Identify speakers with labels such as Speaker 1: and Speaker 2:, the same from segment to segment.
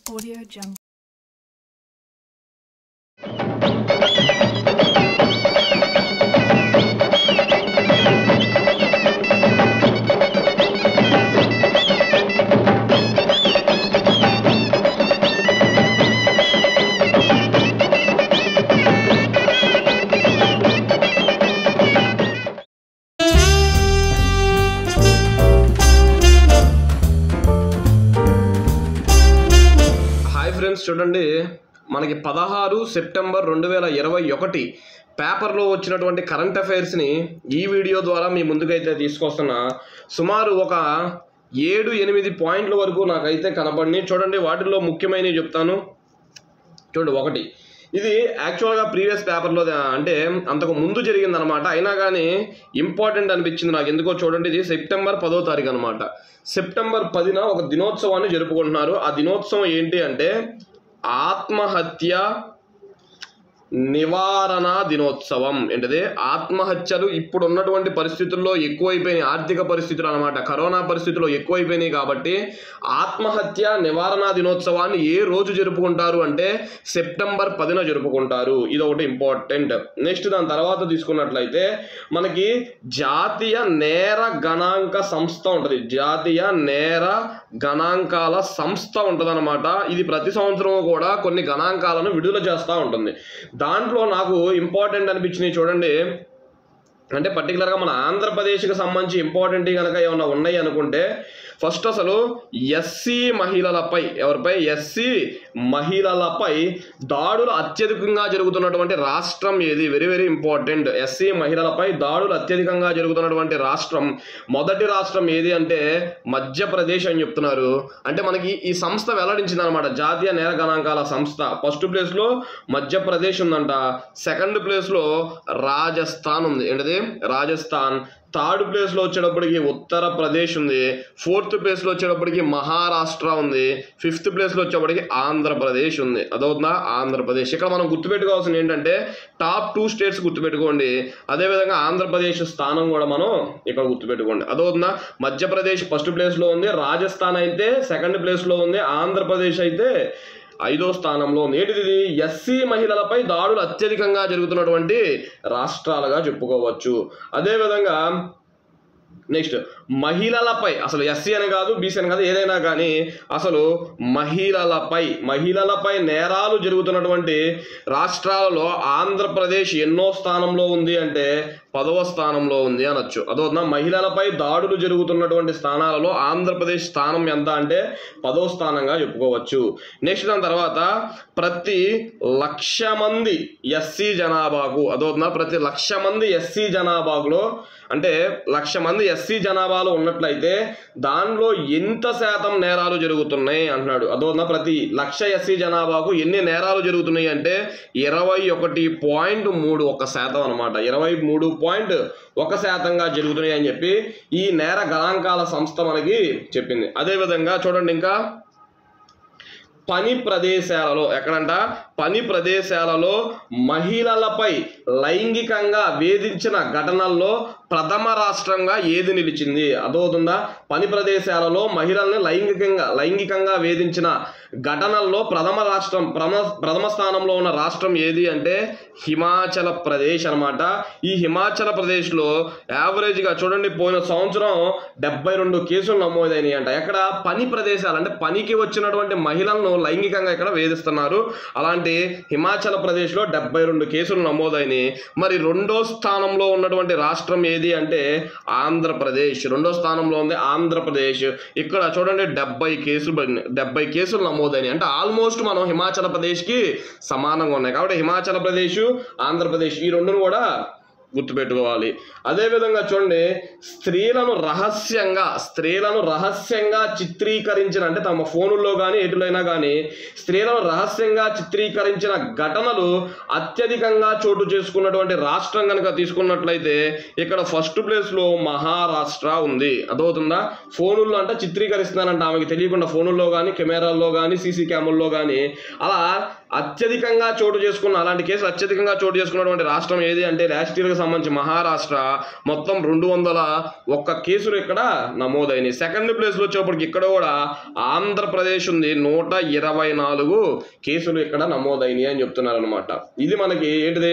Speaker 1: Audio Jungle.
Speaker 2: Hi friends చూడండి మనకి పదహారు సెప్టెంబర్ రెండు వేల ఇరవై ఒకటి పేపర్లో వచ్చినటువంటి కరెంట్ అఫైర్స్ని ఈ వీడియో ద్వారా మీ ముందుకైతే తీసుకొస్తున్నా సుమారు ఒక ఏడు ఎనిమిది పాయింట్ల వరకు నాకైతే కనపడి చూడండి వాటిల్లో ముఖ్యమైనవి చెప్తాను చూడండి ఒకటి ఇది యాక్చువల్గా ప్రీవియస్ పేపర్లో అంటే అంతకు ముందు జరిగిందనమాట అయినా కానీ ఇంపార్టెంట్ అనిపించింది నాకు ఎందుకో చూడండి ఇది సెప్టెంబర్ పదో తారీఖు అనమాట సెప్టెంబర్ పదిన ఒక దినోత్సవాన్ని జరుపుకుంటున్నారు ఆ దినోత్సవం ఏంటి అంటే ఆత్మహత్య నివారణ దినోత్సవం ఏంటది ఆత్మహత్యలు ఇప్పుడు ఉన్నటువంటి పరిస్థితుల్లో ఎక్కువైపోయినాయి ఆర్థిక పరిస్థితులు అనమాట కరోనా పరిస్థితుల్లో ఎక్కువైపోయినాయి కాబట్టి ఆత్మహత్య నివారణ దినోత్సవాన్ని ఏ రోజు జరుపుకుంటారు అంటే సెప్టెంబర్ పదిన జరుపుకుంటారు ఇది ఒకటి ఇంపార్టెంట్ నెక్స్ట్ దాని తర్వాత తీసుకున్నట్లయితే మనకి జాతీయ నేర గణాంక సంస్థ ఉంటుంది జాతీయ నేర గణాంకాల సంస్థ ఉంటుందన్నమాట ఇది ప్రతి సంవత్సరం కూడా కొన్ని గణాంకాలను విడుదల చేస్తూ ఉంటుంది దాంట్లో నాకు ఇంపార్టెంట్ అనిపించినవి చూడండి అంటే పర్టికులర్గా మన ఆంధ్రప్రదేశ్కి సంబంధించి ఇంపార్టెంట్ కనుక ఏమైనా ఉన్నాయి అనుకుంటే ఫస్ట్ అసలు ఎస్సీ మహిళలపై ఎవరిపై ఎస్సీ మహిళలపై దాడులు అత్యధికంగా జరుగుతున్నటువంటి రాష్ట్రం ఏది వెరీ వెరీ ఇంపార్టెంట్ ఎస్సీ మహిళలపై దాడులు అత్యధికంగా జరుగుతున్నటువంటి రాష్ట్రం మొదటి రాష్ట్రం ఏది అంటే మధ్యప్రదేశ్ అని చెప్తున్నారు అంటే మనకి ఈ సంస్థ వెల్లడించింది అనమాట జాతీయ నేర గణాంకాల సంస్థ ఫస్ట్ ప్లేస్లో మధ్యప్రదేశ్ ఉందంట సెకండ్ ప్లేస్లో రాజస్థాన్ ఉంది ఏంటది రాజస్థాన్ థర్డ్ ప్లేస్లో వచ్చేటప్పటికి ఉత్తరప్రదేశ్ ఉంది ఫోర్త్ ప్లేస్లో వచ్చేటప్పటికి మహారాష్ట్ర ఉంది ఫిఫ్త్ ప్లేస్లో వచ్చేటప్పటికి ఆంధ్రప్రదేశ్ ఉంది అదవుతుందా ఆంధ్రప్రదేశ్ ఇక్కడ మనం గుర్తుపెట్టుకోవాల్సింది ఏంటంటే టాప్ టూ స్టేట్స్ గుర్తుపెట్టుకోండి అదేవిధంగా ఆంధ్రప్రదేశ్ స్థానం కూడా మనం ఇక్కడ గుర్తుపెట్టుకోండి అదవుతుందా మధ్యప్రదేశ్ ఫస్ట్ ప్లేస్లో ఉంది రాజస్థాన్ అయితే సెకండ్ ప్లేస్లో ఉంది ఆంధ్రప్రదేశ్ అయితే ఐదో స్థానంలో నేటిది ఎస్సీ మహిళలపై దాడులు అత్యధికంగా జరుగుతున్నటువంటి రాష్ట్రాలుగా చెప్పుకోవచ్చు అదేవిధంగా నెక్స్ట్ మహిళలపై అసలు ఎస్సీ అని కాదు బీసీ అని కాదు ఏదైనా కానీ అసలు మహిళలపై మహిళలపై నేరాలు జరుగుతున్నటువంటి రాష్ట్రాలలో ఆంధ్రప్రదేశ్ ఎన్నో స్థానంలో ఉంది అంటే పదవ స్థానంలో ఉంది అనొచ్చు అదోనా మహిళలపై దాడులు జరుగుతున్నటువంటి స్థానాలలో ఆంధ్రప్రదేశ్ స్థానం ఎంత అంటే పదో స్థానంగా చెప్పుకోవచ్చు నెక్స్ట్ దాని తర్వాత ప్రతి లక్ష మంది ఎస్సీ జనాభాకు అదోనా ప్రతి లక్ష మంది ఎస్సీ జనాభాకులో అంటే లక్ష మంది ఎస్సీ జనాభాలో ఉన్నట్లయితే దానిలో ఎంత శాతం నేరాలు జరుగుతున్నాయి అంటున్నాడు అదోనా ప్రతి లక్ష ఎస్సీ జనాభాకు ఎన్ని నేరాలు జరుగుతున్నాయి అంటే ఇరవై ఒకటి పాయింట్ మూడు ఒక శాతం అనమాట ఇరవై మూడు పాయింట్ ఒక శాతంగా జరుగుతున్నాయి అని చెప్పి ఈ నేర గణాంకాల సంస్థ మనకి చెప్పింది అదేవిధంగా చూడండి ఇంకా పని ప్రదేశాలలో ఎక్కడంట పని ప్రదేశాలలో మహిళలపై లైంగికంగా వేధించిన ఘటనల్లో ప్రథమ రాష్ట్రంగా ఏది నిలిచింది అదవుతుందా పని ప్రదేశాలలో మహిళల్ని లైంగికంగా లైంగికంగా వేధించిన ఘటనల్లో ప్రథమ రాష్ట్రం ప్రథమ ప్రథమ స్థానంలో ఉన్న రాష్ట్రం ఏది అంటే హిమాచల ప్రదేశ్ అనమాట ఈ హిమాచల ప్రదేశ్లో యావరేజ్గా చూడండి పోయిన సంవత్సరం డెబ్బై రెండు కేసులు నమోదైనాయి అంట ఎక్కడ పని ప్రదేశాలు అంటే పనికి వచ్చినటువంటి మహిళలను లైంగికంగా ఇక్కడ వేధిస్తున్నారు అలాంటి హిమాచల్ ప్రదేశ్లో డెబ్బై రెండు కేసులు నమోదైనాయి మరి రెండో స్థానంలో ఉన్నటువంటి రాష్ట్రం ఏది అంటే ఆంధ్రప్రదేశ్ రెండో స్థానంలో ఉంది ఆంధ్రప్రదేశ్ ఇక్కడ చూడండి డెబ్బై కేసులు పడినాయి డెబ్బై కేసులు నమోదైనాయి అంటే ఆల్మోస్ట్ మనం హిమాచల్ ప్రదేశ్కి సమానంగా ఉన్నాయి కాబట్టి హిమాచల్ ప్రదేశ్ ఆంధ్రప్రదేశ్ ఈ రెండును కూడా గుర్తుపెట్టుకోవాలి అదేవిధంగా చూడండి స్త్రీలను రహస్యంగా స్త్రీలను రహస్యంగా చిత్రీకరించిన అంటే తమ ఫోనుల్లో కానీ ఎటులైనా కానీ స్త్రీలను రహస్యంగా చిత్రీకరించిన ఘటనలు అత్యధికంగా చోటు చేసుకున్నటువంటి రాష్ట్రం కనుక తీసుకున్నట్లయితే ఇక్కడ ఫస్ట్ ప్లేస్లో మహారాష్ట్ర ఉంది అదవుతుందా ఫోనుల్లో అంటే చిత్రీకరిస్తున్నానంట ఆమెకి తెలియకుండా ఫోనుల్లో కానీ కెమెరాల్లో కానీ సీసీ క్యాముల్లో కానీ అలా అత్యధికంగా చోటు చేసుకున్న అలాంటి కేసులు అత్యధికంగా చోటు చేసుకున్నటువంటి రాష్ట్రం ఏది అంటే లాస్ట్ ఇయర్కి సంబంధించి మహారాష్ట్ర మొత్తం రెండు వందల ఒక్క కేసులు ఇక్కడ నమోదైనవి సెకండ్ ప్లేస్లో వచ్చేప్పటికి ఇక్కడ కూడా ఆంధ్రప్రదేశ్ ఉంది నూట ఇరవై నాలుగు కేసులు ఇక్కడ నమోదైనవి అని చెప్తున్నారు అనమాట ఇది మనకి ఏంటిది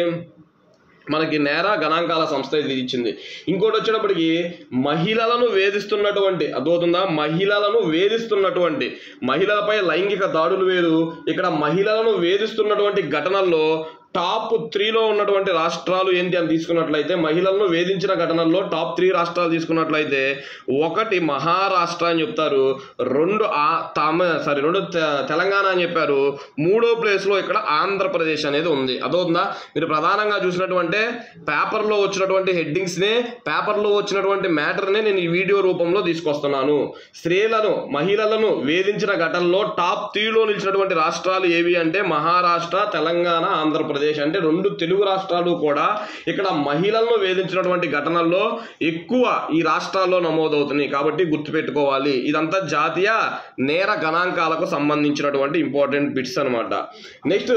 Speaker 2: మనకి నేర గణాంకాల సంస్థ ఇది ఇచ్చింది ఇంకోటి వచ్చేటప్పటికి మహిళలను వేధిస్తున్నటువంటి అర్థమవుతుందా మహిళలను వేధిస్తున్నటువంటి మహిళలపై లైంగిక దాడులు వేరు ఇక్కడ మహిళలను వేధిస్తున్నటువంటి ఘటనల్లో టాప్ త్రీలో ఉన్నటువంటి రాష్ట్రాలు ఏంటి అని తీసుకున్నట్లయితే మహిళలను వేధించిన ఘటనల్లో టాప్ త్రీ రాష్ట్రాలు తీసుకున్నట్లయితే ఒకటి మహారాష్ట్ర అని చెప్తారు రెండు ఆ తమ సారీ రెండు తె- తెలంగాణ అని చెప్పారు మూడో ప్లేస్లో ఇక్కడ ఆంధ్రప్రదేశ్ అనేది ఉంది అదవుతుందా మీరు ప్రధానంగా చూసినటువంటి పేపర్లో వచ్చినటువంటి హెడ్డింగ్స్ని పేపర్లో వచ్చినటువంటి మ్యాటర్ని నేను ఈ వీడియో రూపంలో తీసుకొస్తున్నాను స్త్రీలను మహిళలను వేధించిన ఘటనలో టాప్ త్రీలో నిలిచినటువంటి రాష్ట్రాలు ఏవి అంటే మహారాష్ట్ర తెలంగాణ ఆంధ్రప్రదేశ్ అంటే రెండు తెలుగు రాష్ట్రాలు కూడా ఇక్కడ మహిళలను వేధించినటువంటి ఘటనల్లో ఎక్కువ ఈ రాష్ట్రాల్లో నమోదవుతున్నాయి కాబట్టి గుర్తుపెట్టుకోవాలి ఇదంతా జాతీయ నేర గణాంకాలకు సంబంధించినటువంటి ఇంపార్టెంట్ బిట్స్ అన్నమాట నెక్స్ట్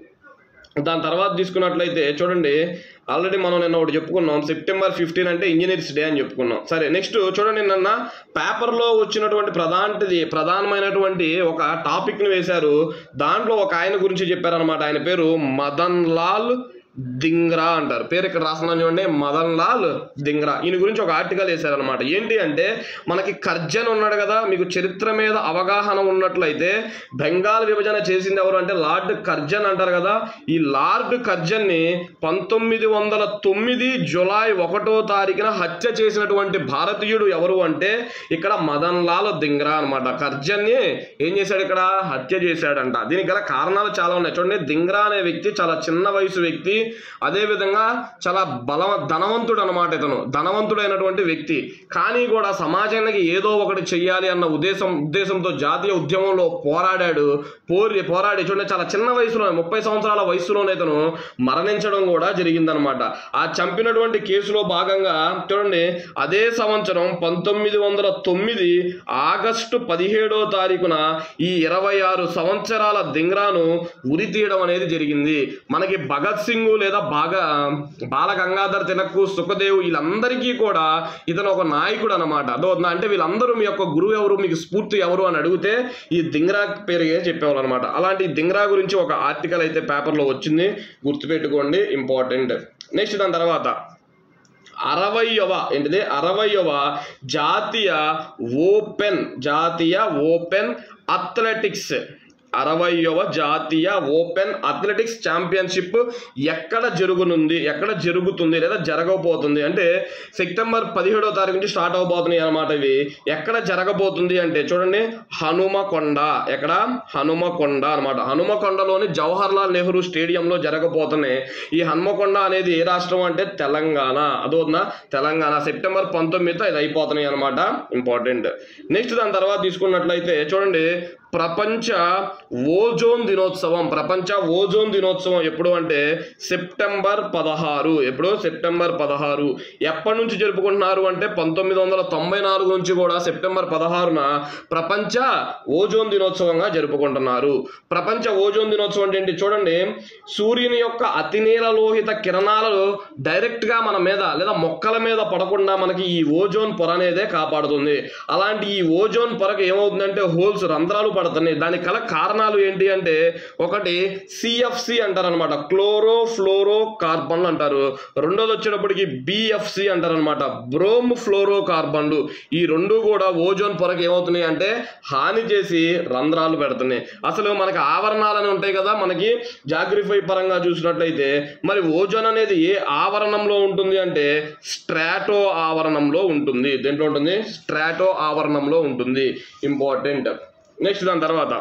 Speaker 2: దాని తర్వాత తీసుకున్నట్లయితే చూడండి ఆల్రెడీ మనం నిన్న ఒకటి చెప్పుకున్నాం సెప్టెంబర్ ఫిఫ్టీన్ అంటే ఇంజనీర్స్ డే అని చెప్పుకున్నాం సరే నెక్స్ట్ చూడండి నిన్న పేపర్లో వచ్చినటువంటి ప్రధానది ప్రధానమైనటువంటి ఒక టాపిక్ని వేశారు దాంట్లో ఒక ఆయన గురించి చెప్పారనమాట ఆయన పేరు మదన్ లాల్ దింగ్రా అంటారు పేరు ఇక్కడ రాసిన చూడండి మదన్ లాల్ దింగ్రా ఈయన గురించి ఒక ఆర్టికల్ వేశారనమాట ఏంటి అంటే మనకి కర్జన్ ఉన్నాడు కదా మీకు చరిత్ర మీద అవగాహన ఉన్నట్లయితే బెంగాల్ విభజన చేసింది ఎవరు అంటే లార్డ్ కర్జన్ అంటారు కదా ఈ లార్డ్ కర్జన్ని పంతొమ్మిది వందల తొమ్మిది జులై ఒకటో తారీఖున హత్య చేసినటువంటి భారతీయుడు ఎవరు అంటే ఇక్కడ మదన్ లాల్ దింగ్రా అనమాట కర్జన్ని ఏం చేశాడు ఇక్కడ హత్య చేశాడంట దీనికి గల కారణాలు చాలా ఉన్నాయి చూడండి దింగ్రా అనే వ్యక్తి చాలా చిన్న వయసు వ్యక్తి అదే విధంగా చాలా బల ధనవంతుడు అనమాట ఇతను ధనవంతుడైనటువంటి వ్యక్తి కానీ కూడా సమాజానికి ఏదో ఒకటి చెయ్యాలి అన్న ఉద్దేశం ఉద్దేశంతో జాతీయ ఉద్యమంలో పోరాడాడు పోరి పోరాడి చూడండి చాలా చిన్న వయసులో ముప్పై సంవత్సరాల వయసులోనే ఇతను మరణించడం కూడా జరిగిందనమాట ఆ చంపినటువంటి కేసులో భాగంగా చూడండి అదే సంవత్సరం పంతొమ్మిది వందల తొమ్మిది ఆగస్టు పదిహేడో తారీఖున ఈ ఇరవై ఆరు సంవత్సరాల దింగ్రాను ఉరి తీయడం అనేది జరిగింది మనకి భగత్ సింగ్ లేదా బాగా బాల గంగాధర్ తిలక్ సుఖదేవ్ వీళ్ళందరికీ కూడా ఇతను ఒక నాయకుడు అనమాట అర్థమవుతుందా అంటే వీళ్ళందరూ మీ యొక్క గురువు ఎవరు మీకు స్ఫూర్తి ఎవరు అని అడిగితే ఈ దింగ్రా పేరు ఏం చెప్పేవాళ్ళు అనమాట అలాంటి ఈ దింగ్రా గురించి ఒక ఆర్టికల్ అయితే పేపర్లో వచ్చింది గుర్తుపెట్టుకోండి ఇంపార్టెంట్ నెక్స్ట్ దాని తర్వాత అరవయవ ఏంటిది అరవయవ జాతీయ ఓపెన్ జాతీయ ఓపెన్ అథ్లెటిక్స్ అరవయవ జాతీయ ఓపెన్ అథ్లెటిక్స్ ఛాంపియన్షిప్ ఎక్కడ జరుగునుంది ఎక్కడ జరుగుతుంది లేదా జరగబోతుంది అంటే సెప్టెంబర్ పదిహేడో తారీఖు నుంచి స్టార్ట్ అవబోతున్నాయి అనమాట ఇవి ఎక్కడ జరగబోతుంది అంటే చూడండి హనుమకొండ ఎక్కడ హనుమకొండ అనమాట హనుమకొండలోని జవహర్ లాల్ నెహ్రూ స్టేడియంలో జరగబోతున్నాయి ఈ హనుమకొండ అనేది ఏ రాష్ట్రం అంటే తెలంగాణ అదవుతుందా తెలంగాణ సెప్టెంబర్ పంతొమ్మిదితో ఇది అయిపోతున్నాయి అనమాట ఇంపార్టెంట్ నెక్స్ట్ దాని తర్వాత తీసుకున్నట్లయితే చూడండి ప్రపంచ ఓజోన్ దినోత్సవం ప్రపంచ ఓజోన్ దినోత్సవం ఎప్పుడు అంటే సెప్టెంబర్ పదహారు ఎప్పుడు సెప్టెంబర్ పదహారు ఎప్పటి నుంచి జరుపుకుంటున్నారు అంటే పంతొమ్మిది వందల తొంభై నాలుగు నుంచి కూడా సెప్టెంబర్ పదహారున ప్రపంచ ఓజోన్ దినోత్సవంగా జరుపుకుంటున్నారు ప్రపంచ ఓజోన్ దినోత్సవం అంటే ఏంటి చూడండి సూర్యుని యొక్క అతినీల లోహిత కిరణాలు డైరెక్ట్గా మన మీద లేదా మొక్కల మీద పడకుండా మనకి ఈ ఓజోన్ పొర అనేదే కాపాడుతుంది అలాంటి ఈ ఓజోన్ పొరకు ఏమవుతుందంటే హోల్స్ రంధ్రాలు పడుతున్నాయి దానికి గల కారణాలు ఏంటి అంటే ఒకటి సిఎఫ్సి అంటారు అనమాట క్లోరో ఫ్లోరో కార్బన్లు అంటారు రెండోది వచ్చేటప్పటికి బిఎఫ్సి అంటారు అనమాట బ్రోమ్ ఫ్లోరో కార్బన్లు ఈ రెండు కూడా ఓజోన్ పొరకు ఏమవుతున్నాయి అంటే హాని చేసి రంధ్రాలు పెడుతున్నాయి అసలు మనకి ఆవరణాలని ఉంటాయి కదా మనకి జాగ్రఫీ పరంగా చూసినట్లయితే మరి ఓజోన్ అనేది ఏ ఆవరణంలో ఉంటుంది అంటే స్ట్రాటో ఆవరణంలో ఉంటుంది దేంట్లో ఉంటుంది స్ట్రాటో ఆవరణంలో ఉంటుంది ఇంపార్టెంట్ నెక్స్ట్ దాని తర్వాత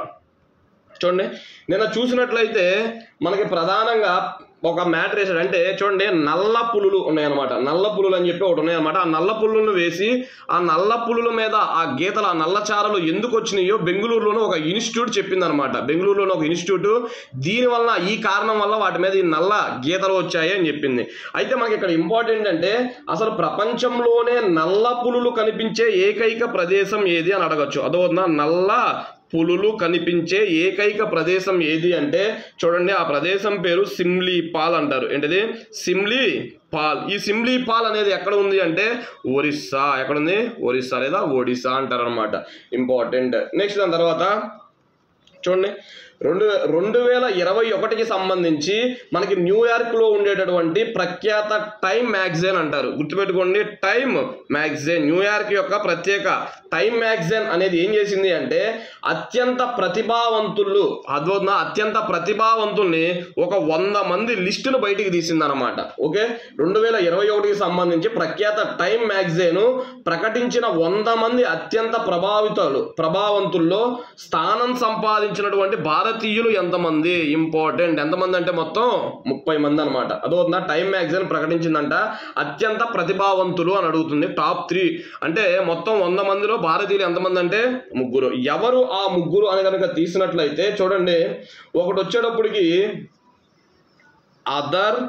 Speaker 2: చూడండి నిన్న చూసినట్లయితే మనకి ప్రధానంగా ఒక మ్యాటర్ వేసాడు అంటే చూడండి నల్ల పులులు ఉన్నాయన్నమాట నల్ల పులులు అని చెప్పి ఒకటి ఉన్నాయన్నమాట ఆ నల్ల పులులను వేసి ఆ నల్ల పులుల మీద ఆ గీతలు ఆ నల్ల చారలు ఎందుకు వచ్చినాయో బెంగళూరులోనే ఒక ఇన్స్టిట్యూట్ చెప్పిందనమాట బెంగళూరులోనే ఒక ఇన్స్టిట్యూట్ దీనివల్ల ఈ కారణం వల్ల వాటి మీద ఈ నల్ల గీతలు వచ్చాయి అని చెప్పింది అయితే మనకి ఇక్కడ ఇంపార్టెంట్ అంటే అసలు ప్రపంచంలోనే నల్ల పులులు కనిపించే ఏకైక ప్రదేశం ఏది అని అడగచ్చు అదవుతుందా నల్ల పులులు కనిపించే ఏకైక ప్రదేశం ఏది అంటే చూడండి ఆ ప్రదేశం పేరు సిమ్లీ పాల్ అంటారు ఏంటిది సిమ్లీ పాల్ ఈ సిమ్లీ పాల్ అనేది ఎక్కడ ఉంది అంటే ఒరిస్సా ఎక్కడ ఉంది ఒరిస్సా లేదా ఒడిస్సా అంటారు అనమాట ఇంపార్టెంట్ నెక్స్ట్ దాని తర్వాత చూడండి రెండు రెండు వేల ఇరవై ఒకటికి సంబంధించి మనకి న్యూయార్క్లో ఉండేటటువంటి ప్రఖ్యాత టైమ్ మ్యాగజైన్ అంటారు గుర్తుపెట్టుకోండి టైమ్ మ్యాగజైన్ న్యూయార్క్ యొక్క ప్రత్యేక టైమ్ మ్యాగజైన్ అనేది ఏం చేసింది అంటే అత్యంత ప్రతిభావంతులు అద్భుత అత్యంత ప్రతిభావంతుల్ని ఒక వంద మంది లిస్టును బయటికి తీసిందనమాట ఓకే రెండు వేల ఇరవై ఒకటికి సంబంధించి ప్రఖ్యాత టైమ్ మ్యాగజైన్ ప్రకటించిన వంద మంది అత్యంత ప్రభావితులు ప్రభావంతుల్లో స్థానం సంపాదించినటువంటి భారతీయులు ఎంతమంది ఇంపార్టెంట్ ఎంతమంది అంటే మొత్తం ముప్పై మంది అనమాట అదవుతుందా టైమ్ మ్యాగజైన్ ప్రకటించిందంట అత్యంత ప్రతిభావంతులు అని అడుగుతుంది టాప్ త్రీ అంటే మొత్తం వంద మందిలో భారతీయులు ఎంతమంది అంటే ముగ్గురు ఎవరు ఆ ముగ్గురు అని కనుక తీసినట్లయితే చూడండి ఒకటి వచ్చేటప్పటికి అదర్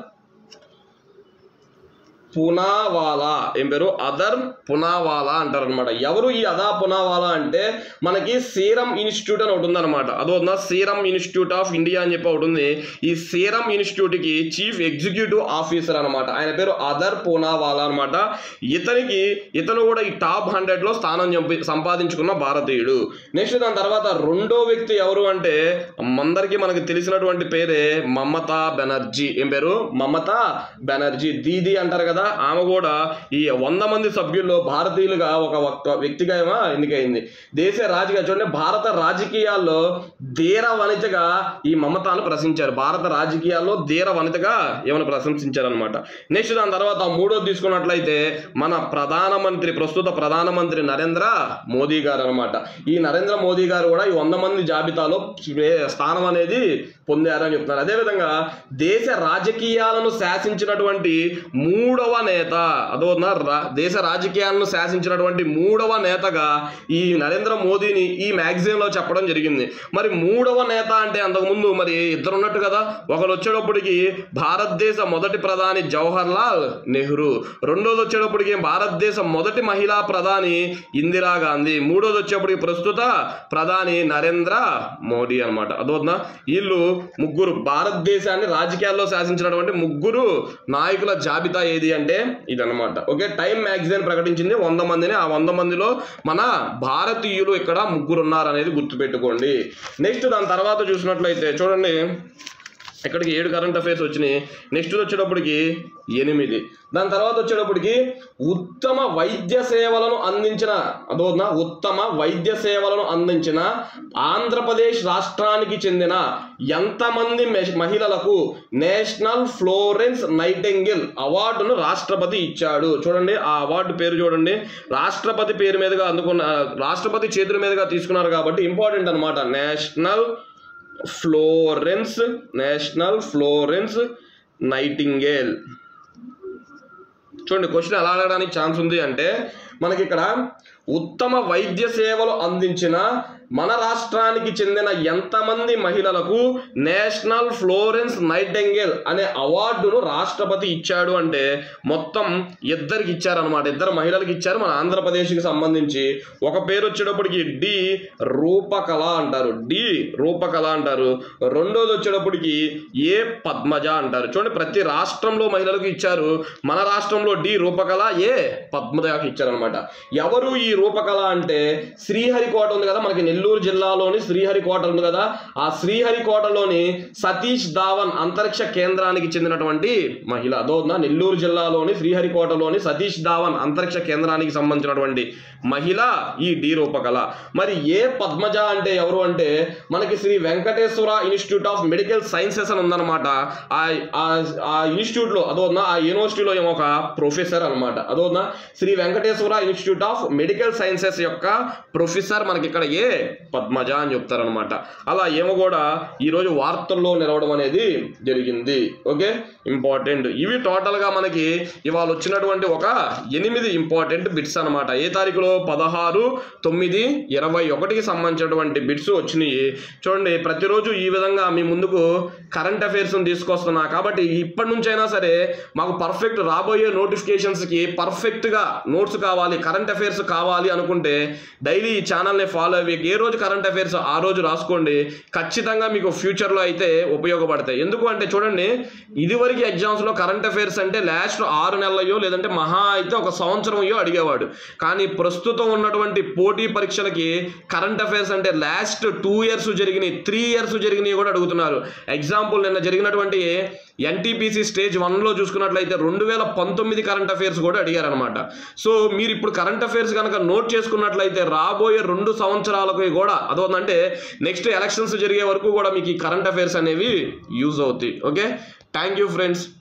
Speaker 2: పునావాలా ఏం పేరు అదర్ పునావాలా అంటారు అనమాట ఎవరు ఈ అదా పునావాలా అంటే మనకి సీరం ఇన్స్టిట్యూట్ అని ఒకటి ఉందన్నమాట అదొందా సీరం ఇన్స్టిట్యూట్ ఆఫ్ ఇండియా అని చెప్పి ఒకటి ఉంది ఈ సీరం ఇన్స్టిట్యూట్కి చీఫ్ ఎగ్జిక్యూటివ్ ఆఫీసర్ అనమాట ఆయన పేరు అదర్ పునావాలా అనమాట ఇతనికి ఇతను కూడా ఈ టాప్ హండ్రెడ్లో స్థానం చంపి సంపాదించుకున్న భారతీయుడు నెక్స్ట్ దాని తర్వాత రెండో వ్యక్తి ఎవరు అంటే అందరికీ మనకి తెలిసినటువంటి పేరే మమతా బెనర్జీ ఏం పేరు మమతా బెనర్జీ దీది అంటారు కదా ఆమె కూడా ఈ వంద మంది సభ్యుల్లో భారతీయులుగా ఒక ఒక్క వ్యక్తిగా ఏమో ఎన్నికైంది దేశ రాజకీయ చూడండి భారత రాజకీయాల్లో ధీర వనితగా ఈ మమతాను ప్రశంసించారు భారత రాజకీయాల్లో ధీర వనితగా ఏమైనా ప్రశంసించారనమాట నెక్స్ట్ దాని తర్వాత మూడోది తీసుకున్నట్లయితే మన ప్రధానమంత్రి ప్రస్తుత ప్రధానమంత్రి నరేంద్ర మోదీ గారు అనమాట ఈ నరేంద్ర మోదీ గారు కూడా ఈ వంద మంది జాబితాలో స్వే- స్థానం అనేది పొందారని చెప్తున్నారు అదేవిధంగా దేశ రాజకీయాలను శాసించినటువంటి మూడవ నేత అదో దేశ రాజకీయాలను శాసించినటువంటి మూడవ నేతగా ఈ నరేంద్ర మోదీని ఈ మ్యాగజైన్లో చెప్పడం జరిగింది మరి మూడవ నేత అంటే అంతకుముందు మరి ఇద్దరు ఉన్నట్టు కదా ఒకరు వచ్చేటప్పటికి భారతదేశ మొదటి ప్రధాని జవహర్ లాల్ నెహ్రూ రెండోది వచ్చేటప్పటికి భారతదేశ మొదటి మహిళా ప్రధాని ఇందిరా గాంధీ మూడోది వచ్చేప్పటికి ప్రస్తుత ప్రధాని నరేంద్ర మోడీ అనమాట అదోనా వీళ్ళు ముగ్గురు భారతదేశాన్ని రాజకీయాల్లో శాసించినటువంటి ముగ్గురు నాయకుల జాబితా ఏది అంటే ఇదన్నమాట ఓకే టైం మ్యాగజైన్ ప్రకటించింది వంద మందిని ఆ వంద మందిలో మన భారతీయులు ఇక్కడ ముగ్గురు ఉన్నారనేది గుర్తుపెట్టుకోండి నెక్స్ట్ దాని తర్వాత చూసినట్లయితే చూడండి ఇక్కడికి ఏడు కరెంట్ అఫైర్స్ వచ్చినాయి నెక్స్ట్ వచ్చేటప్పటికి ఎనిమిది దాని తర్వాత వచ్చేటప్పటికి ఉత్తమ వైద్య సేవలను అందించిన అదోనా ఉత్తమ వైద్య సేవలను అందించిన ఆంధ్రప్రదేశ్ రాష్ట్రానికి చెందిన ఎంతమంది మె- మహిళలకు నేషనల్ ఫ్లోరెన్స్ నైటింగిల్ అవార్డును రాష్ట్రపతి ఇచ్చాడు చూడండి ఆ అవార్డు పేరు చూడండి రాష్ట్రపతి పేరు మీదుగా అందుకున్న రాష్ట్రపతి చేతుల మీదుగా తీసుకున్నారు కాబట్టి ఇంపార్టెంట్ అనమాట national Florence national Florence Nightingale చూడండి క్వశ్చన్ ఎలా అడగడానికి ఛాన్స్ ఉంది అంటే మనకి ఇక్కడ ఉత్తమ వైద్య సేవలు అందించిన మన రాష్ట్రానికి చెందిన ఎంతమంది మహిళలకు నేషనల్ ఫ్లోరెన్స్ నైటింగేల్ అనే అవార్డును రాష్ట్రపతి ఇచ్చాడు అంటే మొత్తం ఇద్దరికి ఇచ్చారనమాట ఇద్దరు మహిళలకు ఇచ్చారు మన ఆంధ్రప్రదేశ్కి సంబంధించి ఒక పేరు వచ్చేటప్పటికి డి రూపకళ అంటారు డి రూపకళ అంటారు రెండోది వచ్చేటప్పటికి ఏ పద్మజ అంటారు చూడండి ప్రతి రాష్ట్రంలో మహిళలకు ఇచ్చారు మన రాష్ట్రంలో డి రూపకళ ఏ పద్మజకి ఇచ్చారనమాట ఎవరు ఈ రూపకళ అంటే శ్రీహరికోట ఉంది కదా మనకి నెల్లూరు జిల్లాలోని శ్రీహరికోట ఉంది కదా ఆ శ్రీహరికోటలోని సతీష్ ధావన్ అంతరిక్ష కేంద్రానికి చెందినటువంటి మహిళ అదోనా నెల్లూరు జిల్లాలోని శ్రీహరికోటలోని సతీష్ ధావన్ అంతరిక్ష కేంద్రానికి సంబంధించినటువంటి మహిళ ఈ డి రూపకళ మరి ఏ పద్మజ అంటే ఎవరు అంటే మనకి Shri Venkateswara institute of medical sciences అని ఉందన్నమాట ఆ ఆ- ఆ ఇన్స్టిట్యూట్లో అదోనా ఆ యూనివర్సిటీలో ఏమో ఒక ప్రొఫెసర్ అనమాట అదోనా Shri Venkateswara institute of medical sciences యొక్క ప్రొఫెసర్ మనకి ఇక్కడ ఏ పద్మజ అని చెప్తారనమాట అలా ఏమో కూడా ఈరోజు వార్తల్లో నిలవడం అనేది జరిగింది ఓకే ఇంపార్టెంట్ ఇవి టోటల్గా మనకి ఇవాళ వచ్చినటువంటి ఒక ఎనిమిది ఇంపార్టెంట్ బిట్స్ అనమాట ఏ తారీఖులో పదహారు తొమ్మిది ఇరవై ఒకటికి సంబంధించినటువంటి బిట్స్ వచ్చినాయి చూడండి ప్రతిరోజు ఈ విధంగా మీ ముందుకు కరెంట్ అఫైర్స్ని తీసుకొస్తున్నా కాబట్టి ఇప్పటి నుంచైనా సరే మాకు పర్ఫెక్ట్ రాబోయే నోటిఫికేషన్స్కి పర్ఫెక్ట్గా నోట్స్ కావాలి కరెంట్ అఫైర్స్ కావాలి అనుకుంటే డైలీ ఈ ఛానల్ని ఫాలో అయ్యి ఏ రోజు కరెంట్ అఫైర్స్ ఆ రోజు రాసుకోండి ఖచ్చితంగా మీకు ఫ్యూచర్లో అయితే ఉపయోగపడతాయి ఎందుకు అంటే చూడండి ఇదివరకు ఎగ్జామ్స్లో కరెంట్ అఫైర్స్ అంటే లాస్ట్ ఆరు నెలలయో లేదంటే మహా అయితే ఒక సంవత్సరమయ్యో అడిగేవాడు కానీ ప్రస్తుతం ఉన్నటువంటి పోటీ పరీక్షలకి కరెంట్ అఫైర్స్ అంటే లాస్ట్ టూ ఇయర్స్ జరిగినాయి త్రీ ఇయర్స్ జరిగినాయి కూడా అడుగుతున్నారు ఎగ్జాంపుల్ నిన్న జరిగినటువంటి ఎన్టీపీసీ స్టేజ్ వన్లో చూసుకున్నట్లయితే రెండు వేల పంతొమ్మిది కరెంట్ అఫైర్స్ కూడా అడిగారనమాట సో మీరు ఇప్పుడు కరెంట్ అఫైర్స్ కనుక నోట్ చేసుకున్నట్లయితే రాబోయే రెండు సంవత్సరాలకు కూడా అదొందంటే నెక్స్ట్ ఎలక్షన్స్ జరిగే వరకు కూడా మీకు ఈ కరెంట్ అఫైర్స్ అనేవి యూజ్ అవుతాయి ఓకే థ్యాంక్ యూ ఫ్రెండ్స్